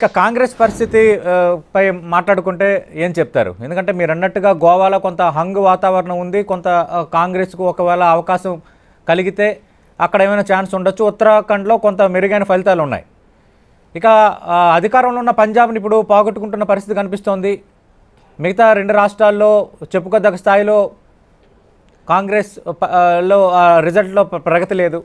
ఇక కాంగ్రెస్ పరిస్థితి ఆ, పై మాట్లాడుకుంటే ఏం చెప్తారు ఎందుకంటే మీరు అన్నట్టుగా గోవాలో కొంత హంగ్ వాతావరణం ఉంది కొంత ఆ, కాంగ్రెస్కు ఒకవేళ అవకాశం కలిగితే అక్కడ ఏమైనా ఛాన్స్ ఉండొచ్చు ఉత్తరాఖండ్లో కొంత మెరుగైన ఫలితాలు ఉన్నాయి ఇక ఆ, అధికారంలో ఉన్న పంజాబ్ని ఇప్పుడు పోగొట్టుకుంటున్న పరిస్థితి కనిపిస్తోంది మిగతా రెండు రాష్ట్రాల్లో చెప్పుకోదగ్గ స్థాయిలో కాంగ్రెస్ ప- ఆ, లో ఆ, రిజల్ట్లో ప్ర- ప్రగతి లేదు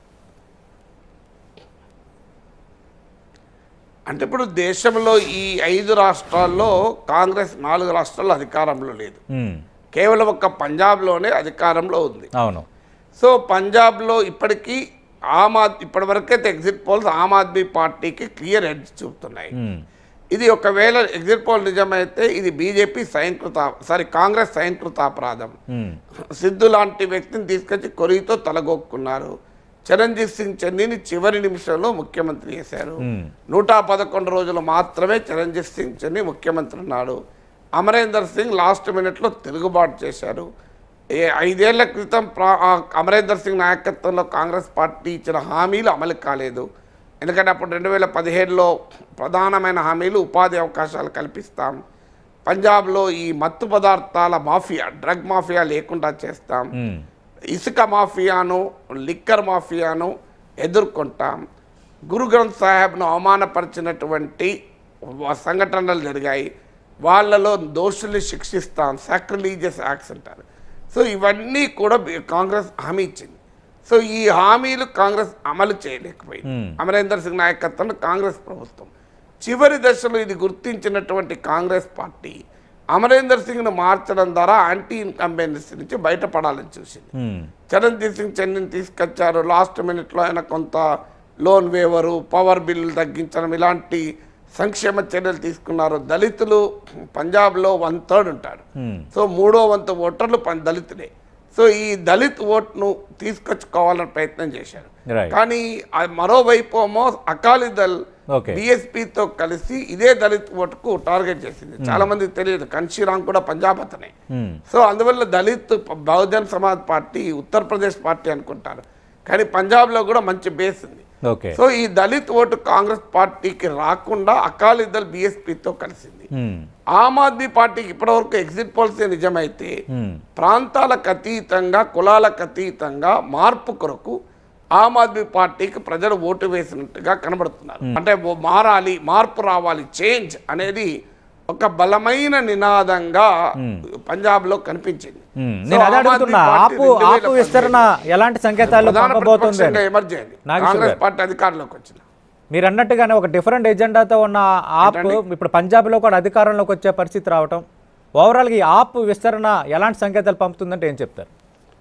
అంటే ఇప్పుడు దేశంలో ఈ ఐదు రాష్ట్రాల్లో కాంగ్రెస్ నాలుగు రాష్ట్రాల్లో అధికారంలో లేదు ఉమ్, కేవలం ఒక్క పంజాబ్లోనే అధికారంలో ఉంది అవును సో పంజాబ్లో ఇప్పటికీ ఆమ్ ఆద్ ఇప్పటివరకైతే ఎగ్జిట్ పోల్స్ ఆమ్ ఆద్మీ పార్టీకి క్లియర్ ఎడ్జ్ చూపుతున్నాయి ఉమ్, ఇది ఒకవేళ ఎగ్జిట్ పోల్ నిజమైతే ఇది బీజేపీ స్వయంకృత సారీ కాంగ్రెస్ స్వయంకృతాపరాధం ఉమ్, సిద్ధు లాంటి వ్యక్తిని తీసుకొచ్చి కొరితో తలగొక్కున్నారు చిరంజీవి సింగ్ చెన్నీని చివరి నిమిషంలో ముఖ్యమంత్రి చేశారు ఉమ్, నూట పదకొండు రోజులు మాత్రమే చిరంజీవి సింగ్ చెన్నీ ముఖ్యమంత్రి ఉన్నాడు అమరేందర్ సింగ్ లాస్ట్ మినిట్లో తిరుగుబాటు చేశారు ఏ ఐదేళ్ల క్రితం ప్రా ఆ అమరేందర్ సింగ్ నాయకత్వంలో కాంగ్రెస్ పార్టీ ఇచ్చిన హామీలు అమలు కాలేదు ఎందుకంటే అప్పుడు రెండు వేల పదిహేడులో ప్రధానమైన హామీలు ఉపాధి అవకాశాలు కల్పిస్తాం పంజాబ్లో ఈ మత్తు పదార్థాల మాఫియా డ్రగ్ మాఫియా లేకుండా చేస్తాం ఉమ్, ఇసుక మాఫియాను లిక్కర్ మాఫియాను ఎదుర్కొంటాం గురు గ్రంథ్ సాహెబ్ను అవమానపరిచినటువంటి వ- సంఘటనలు జరిగాయి వాళ్ళలో దోషుల్ని శిక్షిస్తాం సాక్రిలీజియస్ యాక్ట్స్ అంటారు సో ఇవన్నీ కూడా బి- కాంగ్రెస్ హామీ ఇచ్చింది సో ఈ హామీలు కాంగ్రెస్ అమలు చేయలేకపోయింది Hmm. అమరేందర్ సింగ్ నాయకత్వంలో కాంగ్రెస్ ప్రభుత్వం చివరి దశలో ఇది గుర్తించినటువంటి కాంగ్రెస్ పార్టీ అమరేందర్ సింగ్ను మార్చడం ద్వారా యాంటీ ఇన్కంబెన్సీ నుంచి బయటపడాలని చూసింది ఉమ్, చరణ్జీత్ సింగ్ చెన్నీని తీసుకొచ్చారు లాస్ట్ మినిట్లో ఆయన కొంత లోన్ వేవరు పవర్ బిల్లు తగ్గించడం ఇలాంటి సంక్షేమ చర్యలు తీసుకున్నారు దళితులు పంజాబ్లో వన్ థర్డ్ ఉంటారు ఉమ్, సో మూడో వంతు ఓటర్లు పం- దళితులే సో ఈ దళిత్ ఓట్ను తీసుకొచ్చుకోవాలని ప్రయత్నం చేశారు రైట్ కానీ ఆ మరోవైపు ఏమో అకాలీదల్ ఓకే బీఎస్పీతో కలిసి ఇదే దళిత్ ఓటుకు టార్గెట్ చేసింది చాలా మందికి తెలియదు కన్షీరామ్ కూడా పంజాబ్ అతనే ఉమ్, సో అందువల్ల దళిత్ ప- బహుజన్ సమాజ్ పార్టీ ఉత్తరప్రదేశ్ పార్టీ అనుకుంటారు కానీ పంజాబ్లో కూడా మంచి బేస్ ఉంది ఓకే సో ఈ దళిత్ ఓటు కాంగ్రెస్ పార్టీకి రాకుండా అకాలీదల్ బీఎస్పీతో కలిసింది ఉమ్, ఆమ్ ఆద్మీ పార్టీకి ఇప్పటివరకు ఎగ్జిట్ పోల్సే నిజమైతే ఉమ్, ప్రాంతాలకు అతీతంగా కులాలకు అతీతంగా మార్పు కొరకు ఆమ్ ఆద్మీ పార్టీకి ప్రజలు ఓటు వేసినట్టుగా కనబడుతున్నారు అంటే ఓ మారాలి మార్పు రావాలి చేంజ్ అనేది ఒక బలమైన నినాదంగా పంజాబ్ లో కనిపించింది ఉమ్. సో నేను అదే ఆమ్ ఆద్మీ అడుగుతున్నా పార్టీ ఆపు 2018 ఆపు విస్తరణ ఎలాంటి సంకేతాలు ప్రధాన పంపబోతుంది ప్రతిపక్షంగా అని ఎమర్జ్ అయింది నాగేశ్వర కాంగ్రెస్ గారు. పార్టీ అధికారంలోకి వచ్చింది మీరు అన్నట్టుగానే ఒక డిఫరెంట్ ఎజెండాతో ఉన్న ఆప్ ఇప్పుడు పంజాబ్లో కూడా అధికారంలోకి వచ్చే పరిస్థితి రావటం ఓవరాల్గా ఈ ఆప్ విస్తరణ ఎలాంటి సంకేతాలు పంపుతుందంటే ఏం చెప్తారు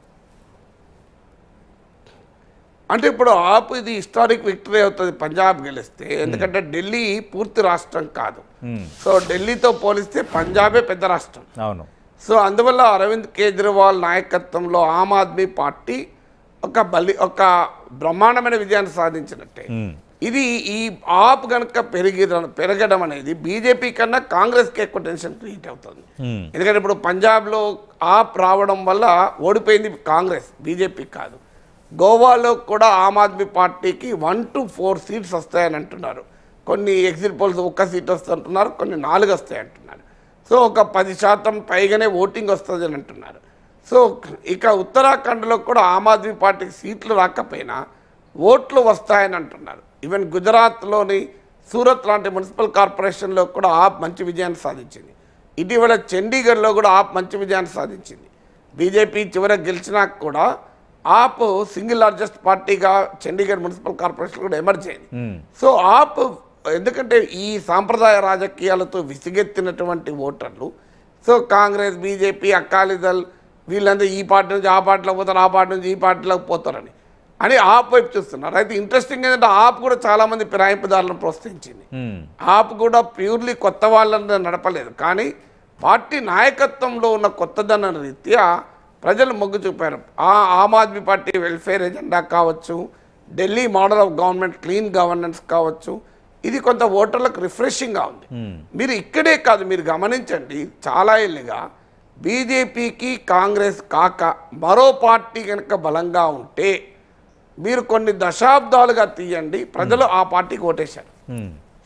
అంటే ఇప్పుడు ఆపు ఇది హిస్టారిక్ విక్టరీ అవుతుంది పంజాబ్ గెలిస్తే ఎందుకంటే ఢిల్లీ పూర్తి రాష్ట్రం కాదు ఉమ్, సో ఢిల్లీతో పోలిస్తే పంజాబే పెద్ద రాష్ట్రం అవును సో అందువల్ల అరవింద్ కేజ్రీవాల్ నాయకత్వంలో ఆమ్ ఆద్మీ పార్టీ ఒక బలి ఒక బ్రహ్మాండమైన విజయాన్ని సాధించినట్టే ఉమ్, ఇది ఈ ఆప్ కనుక పెరిగి పెరగడం అనేది బీజేపీ కన్నా కాంగ్రెస్కి ఎక్కువ టెన్షన్ క్రియేట్ అవుతుంది ఉమ్, ఎందుకంటే ఇప్పుడు పంజాబ్లో ఆప్ రావడం వల్ల ఓడిపోయింది కాంగ్రెస్ బీజేపీ కాదు గోవాలో కూడా ఆమ్ ఆద్మీ పార్టీకి వన్ టు ఫోర్ సీట్స్ వస్తాయని అంటున్నారు కొన్ని ఎగ్జిట్ పోల్స్ ఒక్క సీట్ వస్తుంది అంటున్నారు కొన్ని నాలుగు వస్తాయి అంటున్నారు సో ఒక పది శాతం పైగానే ఓటింగ్ వస్తుంది అని అంటున్నారు సో ఇక ఉత్తరాఖండ్లో కూడా ఆమ్ ఆద్మీ పార్టీకి సీట్లు రాకపోయినా ఓట్లు వస్తాయని అంటున్నారు ఈవెన్ గుజరాత్లోని సూరత్ లాంటి మున్సిపల్ కార్పొరేషన్లో కూడా ఆప్ మంచి విజయాన్ని సాధించింది ఇటీవల చండీగఢ్లో కూడా ఆప్ మంచి విజయాన్ని సాధించింది బీజేపీ చివరికి గెలిచినా కూడా ఆప్ సింగిల్ లార్జెస్ట్ పార్టీగా చండీగఢ్ మున్సిపల్ కార్పొరేషన్ కూడా ఎమర్జ్ అయింది ఉమ్, సో ఆప్ ఎందుకంటే ఈ సాంప్రదాయ రాజకీయాలతో విసిగెత్తినటువంటి ఓటర్లు సో కాంగ్రెస్ బీజేపీ అకాలీదల్ వీళ్ళందరూ ఈ పార్టీ నుంచి ఆ పార్టీలోకి పోతారు ఆ పార్టీ నుంచి ఈ పార్టీలోకి పోతారని అని ఆప్ వైపు చూస్తున్నారు అయితే ఇంట్రెస్టింగ్ ఏంటంటే ఆప్ కూడా చాలామంది ఫిరాయింపుదారులను ప్రోత్సహించింది ఉమ్, ఆప్ కూడా ప్యూర్లీ కొత్త వాళ్ళని నడపలేదు కానీ పార్టీ నాయకత్వంలో ఉన్న కొత్తదనం రీత్యా ప్రజలు మొగ్గు చూపారు ఆ Aam Aadmi party welfare agenda కావచ్చు Delhi model of government clean governance కావచ్చు ఇది కొంత ఓటర్లకు రిఫ్రెషింగ్గా ఉంది ఉమ్, మీరు ఇక్కడే కాదు మీరు గమనించండి చాలా ఏళ్ళుగా బీజేపీకి కాంగ్రెస్ కాక మరో పార్టీ కనుక బలంగా ఉంటే మీరు కొన్ని దశాబ్దాలుగా తీయండి ప్రజలు ఆ పార్టీకి ఓటేశారు ఉమ్,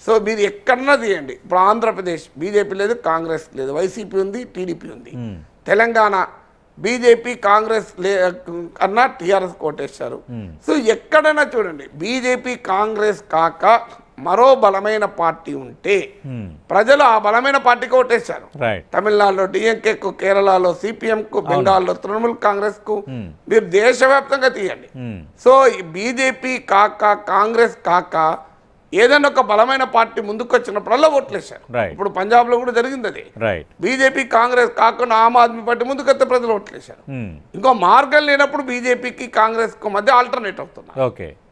సో మీరు ఎక్కడన్నా తీయండి ఇప్పుడు ఆంధ్రప్రదేశ్ బీజేపీ లేదు కాంగ్రెస్ లేదు వైసీపీ ఉంది టీడీపీ ఉంది తెలంగాణ బీజేపీ కాంగ్రెస్ లే అన్నా టీఆర్ఎస్ కోటేశారు సో ఎక్కడైనా చూడండి బీజేపీ కాంగ్రెస్ కాక మరో బలమైన పార్టీ ఉంటే ప్రజలు ఆ బలమైన పార్టీకి ఓటేశారు రైట్ తమిళనాడులో డిఎంకేకు కేరళలో సిపిఎంకు బెంగాల్లో తృణమూల్ కాంగ్రెస్కు మీరు దేశవ్యాప్తంగా తీయండి సో ఈ బీజేపీ కాక కాంగ్రెస్ కాక ఏదైనా ఒక బలమైన పార్టీ ముందుకు వచ్చినప్పుడల్లా ఓట్లేశారు Right. ఇప్పుడు పంజాబ్లో కూడా జరిగింది అది రైట్ బీజేపీ కాంగ్రెస్ కాకుండా ఆమ్ ఆద్మీ పార్టీ ముందుకు వస్తే ప్రజలు ఓట్లేశారు ఇంకో మార్గం లేనప్పుడు బీజేపీకి కాంగ్రెస్కు మధ్య ఆల్టర్నేట్ అవుతున్నారు ఓకే